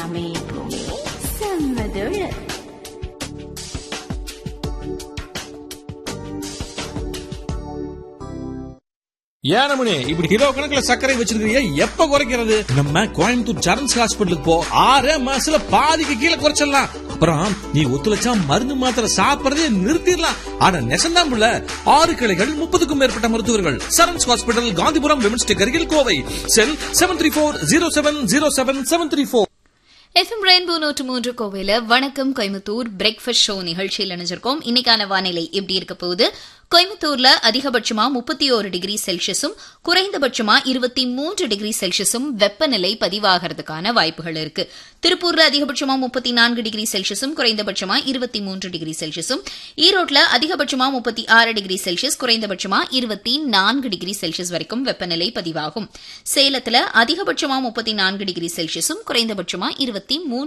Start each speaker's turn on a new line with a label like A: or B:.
A: எல்லாமே எப்பவுமே செம்மதோடு
B: ஏனமணி இப்படி கிலோ கணக்குல சர்க்கரை வச்சிருக்கீங்க எப்ப குறைக்கிறது நம்ம கோயம்புத்தூர் சரண்ஸ் ஹாஸ்பிட்டலுக்கு போ ஆறே மாசத்துல பாதிக்கு கீழே குறைச்சிடலாம் அப்புறம் நீ ஒத்துழைச்சா மருந்து மாத்திரை சாப்பிடறதே நிறுத்திடலாம் ஆனா நெசந்தான் புள்ள ஆறு கிளைகள் முப்பதுக்கும் மேற்பட்ட மருத்துவர்கள் சரண்ஸ் ஹாஸ்பிட்டல் காந்திபுரம் விமன்ஸ் அருகில் Kovai cell seven three four zero seven zero seven seven three four
C: FM Rainbow நூற்று மூன்று கோவையில வணக்கம் கோயம்புத்தூர் பிரேக்ஃபாஸ்ட் ஷோ நிகழ்ச்சியில் இணைஞ்சிருக்கோம் இன்னைக்கான வானிலை எப்படி இருக்க போகுது கோயம்புத்தூர்ல அதிகபட்சமா முப்பத்தி ஓரு டிகிரி செல்சியஸும் குறைந்தபட்சமா இருபத்தி மூன்று டிகிரி செல்சியஸும் வெப்பநிலை பதிவாகிறதுக்கான வாய்ப்புகள் இருக்கு திருப்பூர்ல அதிகபட்சமா முப்பத்தி நான்கு டிகிரி செல்சியஸும் குறைந்தபட்சமா இருபத்தி மூன்று டிகிரி செல்சியஸும் ஈரோட்ல அதிகபட்சமா முப்பத்தி ஆறு டிகிரி செல்சியஸ் குறைந்தபட்சமா இருபத்தி நான்கு டிகிரி செல்சியஸ் வரைக்கும் வெப்பநிலை பதிவாகும் சேலத்துல அதிகபட்சமா முப்பத்தி நான்கு டிகிரி செல்சியஸும் குறைந்தபட்சமா இருபத்தி மூன்று